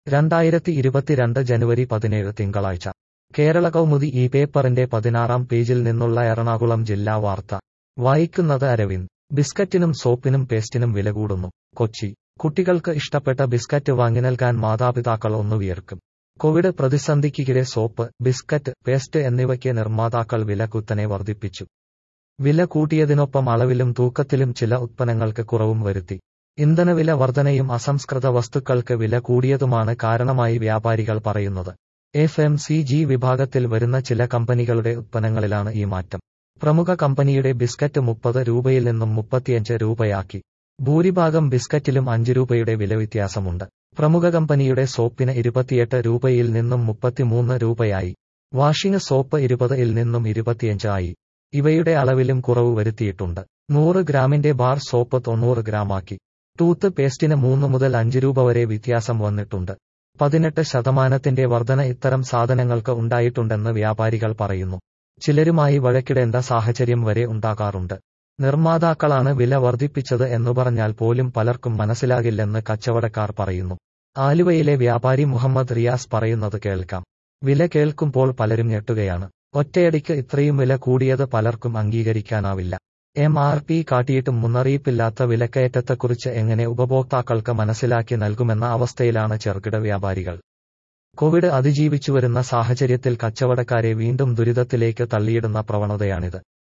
രണ്ടായിരത്തി ഇരുപത്തിരണ്ട് ജനുവരി പതിനേഴ് തിങ്കളാഴ്ച കേരള കൗമുദി ഈ പേപ്പറിന്റെ പതിനാറാം പേജിൽ നിന്നുള്ള എറണാകുളം ജില്ലാ വാർത്ത വായിക്കുന്നത് അരവിന്ദ് ബിസ്ക്കറ്റിനും സോപ്പിനും പേസ്റ്റിനും വില കൂടുന്നു കൊച്ചി കുട്ടികൾക്ക് ഇഷ്ടപ്പെട്ട ബിസ്ക്കറ്റ് വാങ്ങി നൽകാൻ മാതാപിതാക്കൾ ഒന്നു വിയർക്കും കോവിഡ് പ്രതിസന്ധിക്കിടെ സോപ്പ് ബിസ്ക്കറ്റ് പേസ്റ്റ് എന്നിവയ്ക്ക് നിർമ്മാതാക്കൾ വില കുത്തനെ വർദ്ധിപ്പിച്ചു വില കൂട്ടിയതിനൊപ്പം അളവിലും തൂക്കത്തിലും ചില ഉത്പന്നങ്ങൾക്ക് കുറവും വരുത്തി ഇന്ധനവില വർധനയും അസംസ്കൃത വസ്തുക്കൾക്ക് വില കൂടിയതുമാണ് കാരണമായി വ്യാപാരികൾ പറയുന്നത് എഫ് എം സി ജി വിഭാഗത്തിൽ വരുന്ന ചില കമ്പനികളുടെ ഉത്പന്നങ്ങളിലാണ് ഈ മാറ്റം പ്രമുഖ കമ്പനിയുടെ ബിസ്ക്കറ്റ് മുപ്പത് രൂപയിൽ നിന്നും മുപ്പത്തിയഞ്ച് രൂപയാക്കി ഭൂരിഭാഗം ബിസ്ക്കറ്റിലും അഞ്ച് രൂപയുടെ വില വ്യത്യാസമുണ്ട് പ്രമുഖ കമ്പനിയുടെ സോപ്പിന് ഇരുപത്തിയെട്ട് രൂപയിൽ നിന്നും മുപ്പത്തിമൂന്ന് രൂപയായി വാഷിംഗ് സോപ്പ് ഇരുപതിൽ നിന്നും ഇരുപത്തിയഞ്ച് ആയി ഇവയുടെ അളവിലും കുറവ് വരുത്തിയിട്ടുണ്ട് നൂറ് ഗ്രാമിന്റെ ബാർ സോപ്പ് തൊണ്ണൂറ് ഗ്രാമാക്കി ടൂത്ത് പേസ്റ്റിന് മൂന്ന് മുതൽ അഞ്ച് രൂപ വരെ വ്യത്യാസം വന്നിട്ടുണ്ട് പതിനെട്ട് ശതമാനത്തിന്റെ വർധന ഇത്തരം സാധനങ്ങൾക്ക് ഉണ്ടായിട്ടുണ്ടെന്ന് വ്യാപാരികൾ പറയുന്നു ചിലരുമായി വഴക്കിടേണ്ട സാഹചര്യം വരെ ഉണ്ടാകാറുണ്ട് നിർമ്മാതാക്കളാണ് വില വർദ്ധിപ്പിച്ചത് എന്നു പറഞ്ഞാൽ പോലും പലർക്കും മനസ്സിലാകില്ലെന്ന് കച്ചവടക്കാർ പറയുന്നു ആലുവയിലെ വ്യാപാരി മുഹമ്മദ് റിയാസ് പറയുന്നത് കേൾക്കാം വില കേൾക്കുമ്പോൾ പലരും ഞെട്ടുകയാണ് ഒറ്റയടിക്ക് ഇത്രയും വില കൂടിയത് പലർക്കും അംഗീകരിക്കാനാവില്ല എം ആർ പി കാട്ടിയിട്ടും മുന്നറിയിപ്പില്ലാത്ത വിലക്കയറ്റത്തെക്കുറിച്ച് എങ്ങനെ ഉപഭോക്താക്കൾക്ക് മനസ്സിലാക്കി നൽകുമെന്ന അവസ്ഥയിലാണ് ചെറുകിട വ്യാപാരികൾ കോവിഡ് അതിജീവിച്ചുവരുന്ന സാഹചര്യത്തിൽ കച്ചവടക്കാരെ വീണ്ടും ദുരിതത്തിലേക്ക് തള്ളിയിടുന്ന പ്രവണതയാണിത്